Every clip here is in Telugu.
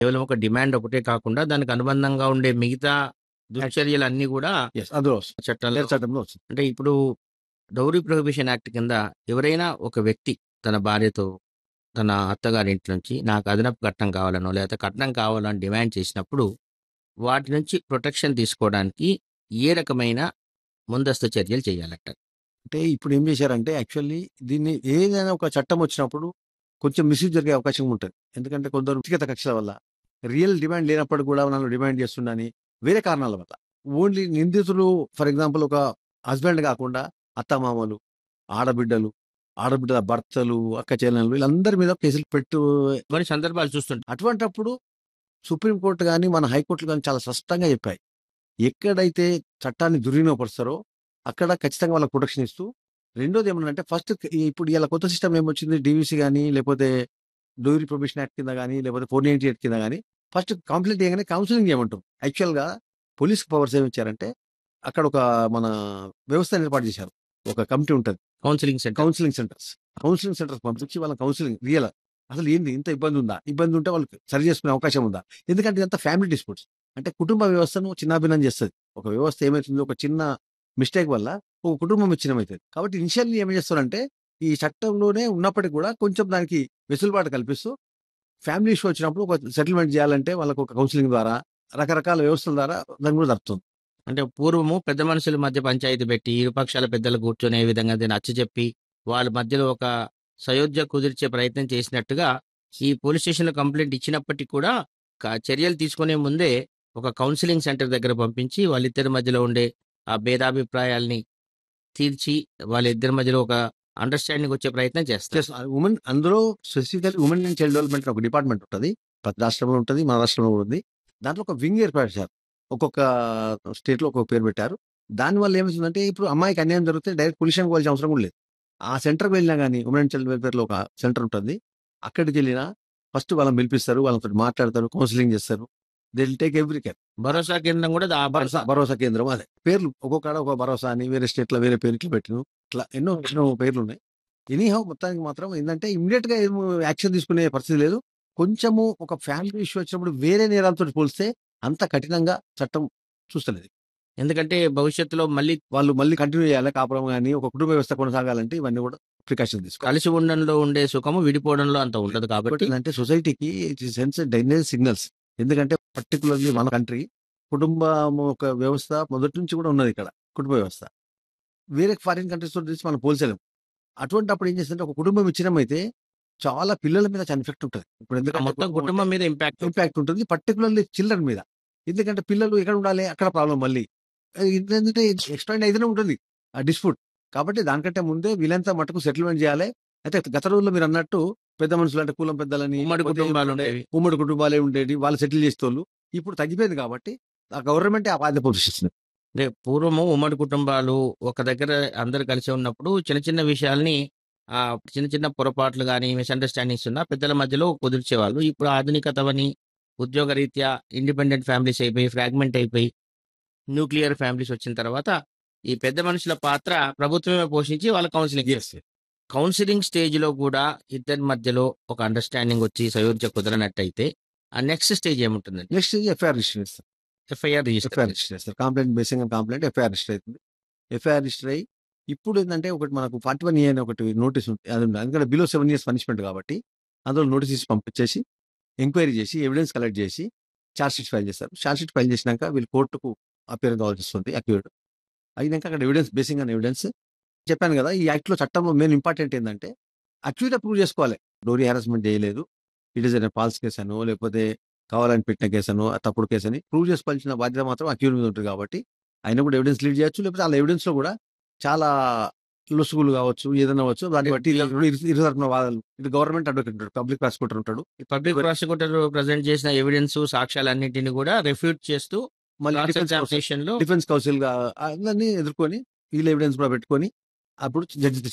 కేవలం ఒక డిమాండ్ ఒకటే కాకుండా దానికి అనుబంధంగా ఉండే మిగతా దుశ్చర్యలన్నీ కూడా ఎస్ అందులో వస్తుంది చట్టాల్లో వేరే చట్టంలో వస్తుంది అంటే ఇప్పుడు డౌరీ ప్రొహిబిషన్ యాక్ట్ కింద ఎవరైనా ఒక వ్యక్తి తన భార్యతో తన అత్తగారి ఇంటి నుంచి నాకు అదనపు కట్నం కావాలనో లేకపోతే కట్నం కావాలని డిమాండ్ చేసినప్పుడు వాటి నుంచి ప్రొటెక్షన్ తీసుకోవడానికి ఏ రకమైన ముందస్తు చర్యలు చేయాలట అంటే ఇప్పుడు ఏం చేశారంటే యాక్చువల్లీ దీన్ని ఏదైనా ఒక చట్టం వచ్చినప్పుడు కొంచెం మిస్యూజ్ జరిగే అవకాశం ఉంటుంది ఎందుకంటే కొందరు వ్యక్తిగత కక్షల వల్ల రియల్ డిమాండ్ లేనప్పుడు కూడా నన్ను డిమాండ్ చేస్తుండని వేరే కారణాల వల్ల ఓన్లీ నిందితులు ఫర్ ఎగ్జాంపుల్ ఒక హస్బెండ్ కాకుండా అత్తమామలు ఆడబిడ్డలు ఆడబిడ్డల భర్తలు అక్క చెల్లెలు వీళ్ళందరి మీద కేసులు పెట్టు కొన్ని సందర్భాలు చూస్తుంటాం అటువంటప్పుడు సుప్రీంకోర్టు కానీ మన హైకోర్టులు కానీ చాలా స్పష్టంగా చెప్పాయి ఎక్కడైతే చట్టాన్ని దుర్వినియోగపరుస్తారో అక్కడ ఖచ్చితంగా వాళ్ళకి ప్రొటెక్షన్ ఇస్తూ రెండోది ఏమన్నా ఫస్ట్ ఇప్పుడు ఇలా కొత్త సిస్టమ్ ఏమొచ్చింది డీవీసీ కానీ లేకపోతే డోరీ ప్రొబిషన్ యాక్ట్ కింద కానీ లేకపోతే ఫోర్ నైన్టీ ఎయిట్ కింద కానీ ఫస్ట్ కంప్లైంట్ చేయగానే కౌన్సిలింగ్ చేయమంటాం యాక్చువల్గా పోలీస్ పవర్స్ ఏమి ఇచ్చారంటే అక్కడ ఒక మన వ్యవస్థ ఏర్పాటు చేశారు ఒక కమిటీ ఉంటుంది counselling centre counselling centres counselling centres పంపించి వాళ్ళ కౌన్సిలింగ్ రియల్ అసలు ఏంది ఇంత ఇబ్బంది ఉందా ఇబ్బంది ఉంటే వాళ్ళకి సరి చేసుకునే అవకాశం ఉందా ఎందుకంటే ఇదంతా ఫ్యామిలీ డిస్ప్యూట్స్ అంటే కుటుంబ వ్యవస్థను చిన్నాభిన్నం చేస్తుంది ఒక వ్యవస్థ ఏమవుతుందో ఒక చిన్న మిస్టేక్ వల్ల ఒక కుటుంబం విచ్ఛిన్నమవుతుంది కాబట్టి ఇనిషియల్లీ ఏం చేస్తారంటే ఈ చట్టంలోనే ఉన్నప్పటికీ కూడా కొంచెం దానికి వెసులుబాటు కల్పిస్తూ ఫ్యామిలీ ఇష్యూ వచ్చినప్పుడు ఒక సెటిల్మెంట్ చేయాలంటే వాళ్ళకు ఒక కౌన్సిలింగ్ ద్వారా రకరకాల వ్యవస్థల ద్వారా దాని కూడా జరుగుతుంది అంటే పూర్వము పెద్ద మనుషుల మధ్య పంచాయతీ పెట్టి ఇరుపక్షాల పెద్దలు కూర్చొని ఏ విధంగా దీన్ని నచ్చ చెప్పి వాళ్ళ మధ్యలో ఒక సయోధ్య కుదిర్చే ప్రయత్నం చేసినట్టుగా ఈ పోలీస్ స్టేషన్లో కంప్లైంట్ ఇచ్చినప్పటికీ కూడా క- చర్యలు తీసుకునే ముందే ఒక కౌన్సిలింగ్ సెంటర్ దగ్గర పంపించి వాళ్ళిద్దరి మధ్యలో ఉండే ఆ భేదాభిప్రాయాల్ని తీర్చి వాళ్ళిద్దరి మధ్యలో ఒక అండర్స్టాండింగ్ వచ్చే ప్రయత్నం చేస్తారు ఉమెన్ అందులో specifically women and child development ఒక డిపార్ట్మెంట్ ఉంటుంది ప్రతి రాష్ట్రంలో ఉంటుంది మన రాష్ట్రంలో కూడా ఉంది దాంట్లో ఒక వింగ్ ఏర్పాటు చేశారు ఒక్కొక్క స్టేట్ లో ఒక్కొక్క పేరు పెట్టారు దానివల్ల ఏమవుతుందంటే ఇప్పుడు అమ్మాయికి అన్యాయం జరిగితే డైరెక్ట్ పొల్యూషన్ పోవాల్సిన అవసరం కూడా లేదు ఆ సెంటర్కి వెళ్ళినా కానీ ఉమెన్ అండ్ చైల్డ్ వెల్ఫేర్ లో ఒక సెంటర్ ఉంటుంది అక్కడికి వెళ్ళినా ఫస్ట్ వాళ్ళని పిలిపిస్తారు వాళ్ళతో మాట్లాడతారు కౌన్సిలింగ్ చేస్తారు they will take every care భరోసా కేంద్రం కూడా దా- భరోసా భరోసా కేంద్రం అదే పేర్లు ఒక్కొక్కడ ఒక భరోసా అని వేరే స్టేట్ లో వేరే పేరు ఇట్లా పెట్టిన ఇట్లా ఎన్నో ఎన్నో పేర్లు ఉన్నాయి ఎనీహౌ మొత్తానికి మాత్రం ఏంటంటే ఇమ్మీడియట్ గా ఏం యాక్షన్ తీసుకునే పరిస్థితి లేదు కొంచెము ఒక ఫ్యామిలీ ఇష్యూ వచ్చినప్పుడు వేరే నేరాలతో పోలిస్తే అంత కఠినంగా చట్టం చూస్తలేదు ఎందుకంటే భవిష్యత్తులో మళ్ళీ వాళ్ళు మళ్ళీ కంటిన్యూ చేయాలి కాపురం కానీ ఒక కుటుంబ వ్యవస్థ కొనసాగాలంటే ఇవన్నీ కూడా ప్రికాషన్ తీసుకోవాలి కలిసి ఉండడంలో ఉండే సుఖము విడిపోవడంలో అంత ఉండదు కాబట్టి అంటే సొసైటీకి ఇట్ సెన్స్ డైనేజ్ సిగ్నల్స్ ఎందుకంటే పర్టికులర్లీ మన కంట్రీ కుటుంబం ఒక వ్యవస్థ మొదటి నుంచి కూడా ఉన్నది ఇక్కడ కుటుంబ వ్యవస్థ వేరే ఫారిన్ కంట్రీస్ తో తీసి మనం పోల్చలేం అటువంటి అప్పుడు ఏం చేస్తుంటే ఒక కుటుంబం ఇచ్చినమైతే చాలా పిల్లల మీద చాలా ఎఫెక్ట్ ఉంటుంది ఇప్పుడు ఆ ఎందుకంటే మొత్తం కుటుంబం మీద ఇంపాక్ట్ ఇంపాక్ట్ ఉంటుంది పర్టికులర్లీ చిల్డ్రన్ మీద ఎందుకంటే పిల్లలు ఎక్కడ ఉండాలి అక్కడ ప్రాబ్లం మళ్ళీ ఏంటంటే ఎక్స్టెండ్ అయితేనే ఉంటుంది ఆ డిస్ప్యూట్ కాబట్టి దానికంటే ముందే వీలంతా మటుకు సెటిల్మెంట్ చేయాలి అయితే గత రోజుల్లో మీరు అన్నట్టు పెద్ద మనుషులు అంటే కులం పెద్దలని ఉమ్మడి లేకపోతే కుటుంబాలు ఏంటంటే ఉండేవి ఉమ్మడి కుటుంబాలే ఉండేవి వాళ్ళు సెటిల్ చేసేవాళ్ళు ఇప్పుడు తగ్గిపోయింది కాబట్టి ఆ గవర్నమెంట్ ఆ బాధ్యత పోషిస్తుంది అంటే పూర్వము ఉమ్మడి కుటుంబాలు ఒక దగ్గర అందరు కలిసి ఉన్నప్పుడు చిన్న చిన్న విషయాల్ని ఆ చిన్న చిన్న పొరపాట్లు కానీ మిస్అండర్స్టాండింగ్స్ ఉన్నా పెద్దల మధ్యలో కుదిర్చేవాళ్ళు ఇప్పుడు ఆధునికతవని ఉద్యోగ రీత్యా ఇండిపెండెంట్ ఫ్యామిలీస్ అయిపోయి ఫ్రాగ్మెంట్ అయిపోయి న్యూక్లియర్ ఫ్యామిలీస్ వచ్చిన తర్వాత ఈ పెద్ద మనుషుల పాత్ర ప్రభుత్వమే పోషించి వాళ్ళ కౌన్సిలింగ్ కౌన్సిలింగ్ స్టేజ్ లో కూడా ఇద్దరి మధ్యలో ఒక అండర్స్టాండింగ్ వచ్చి సయోధ్య కుదరనట్టయితే ఆ నెక్స్ట్ స్టేజ్ ఏముంటుందండి నెక్స్ట్ ఎఫ్ఐఆర్ రిజిస్టర్ చేస్తారు ఎఫ్ఐఆర్ రిజిస్టర్ ఎఫ్ఐఆర్ రిజిస్టర్ చేస్తారు complaint basing complaint FIR register అవుతుంది ఎఫ్ఐఆర్ రిజిస్టర్ అయ్యి ఇప్పుడు ఏంటంటే ఒకటి మనకు ఫార్టీ వన్ ఇయర్ ఒకటి నోటీస్ ఉంటుంది అది ఉంది ఎందుకంటే బిలో సెవెన్ ఇయర్స్ పనిష్మెంట్ కాబట్టి అందులో నోటీస్ ఇచ్చి పంపించేసి ఎంక్వైరీ చేసి ఎవిడెన్స్ కలెక్ట్ చేసి ఛార్జ్ షీట్ ఫైల్ చేస్తారు ఛార్జ్ షీట్ ఫైల్ చేసినాక వీళ్ళు కోర్టుకు అపేర్ కావాల్సి వస్తుంది అక్యూర్డ్ అయినాక అక్కడ ఎవిడెన్స్ బేసింగ్ అని ఎవిడెన్స్ చెప్పాను కదా ఈ యాక్ట్లో చట్టంలో మెయిన్ ఇంపార్టెంట్ ఏంటంటే అక్యూర్ ప్రూవ్ చేసుకోవాలి డోరీ హారాస్మెంట్ చేయలేదు ఇట్ ఇస్ ఫాల్స్ కేసు అనో లేకపోతే కావాలని పెట్టిన కేసు అనో తప్పుడు కేసు అని ప్రూవ్ చేసుకోవాల్సిన బాధ్యత మాత్రం అక్యూర్ మీద ఉంటుంది కాబట్టి ఆయన కూడా ఎవిడెన్స్ లీడ్ చేయొచ్చు లేకపోతే వాళ్ళ ఎవిడెన్స్ లో కూడా చాలా లొసుగులు కావచ్చు ఏదైనా అవ్వచ్చు దాన్ని బట్టి ఇరు- ఇరు ఇరు తరపున వాదాలు ఇటు గవర్నమెంట్ అడ్వకేట్ ఉంటాడు పబ్లిక్ ప్రాసిక్యూటర్ ఉంటాడు పబ్లిక్ ప్రాసిక్యూటర్ ప్రజెంట్ చేసిన ఎవిడెన్స్ సాక్ష్యాలన్నింటినీ కూడా రిఫ్యూట్ చేస్తూ మళ్ళీ క్రాస్ డిఫెన్స్ కౌన్సిల్ ఎగ్జామినేషన్ లో డిఫెన్స్ కౌన్సిల్ గా అందరినీ ఎదుర్కొని వీళ్ళ ఎవిడెన్స్ కూడా పెట్టుకొని అప్పుడు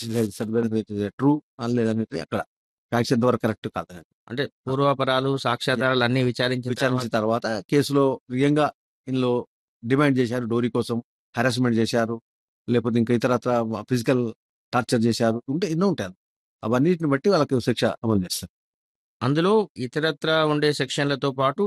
జడ్జి ట్రూ లేదనేది అక్కడ ఫ్యాక్స్ ఎంతవరకు కరెక్ట్ కాదు అంటే పూర్వాపరాలు సాక్ష్యాధారాలు అన్ని విచారించిన విచారించిన తర్వాత కేసులో నిజంగా ఇందులో డిమాండ్ చేశారు డోరీ కోసం హెరాస్మెంట్ చేశారు లేకపోతే ఇంకా ఇతరత్ర ఫిజికల్ టార్చర్ చేశారు ఉంటే ఎన్నో ఉంటాయి అవన్నిటిని బట్టి వాళ్ళకి శిక్ష అమలు చేస్తారు అందులో ఇతరత్రా ఉండే సెక్షన్లతో పాటు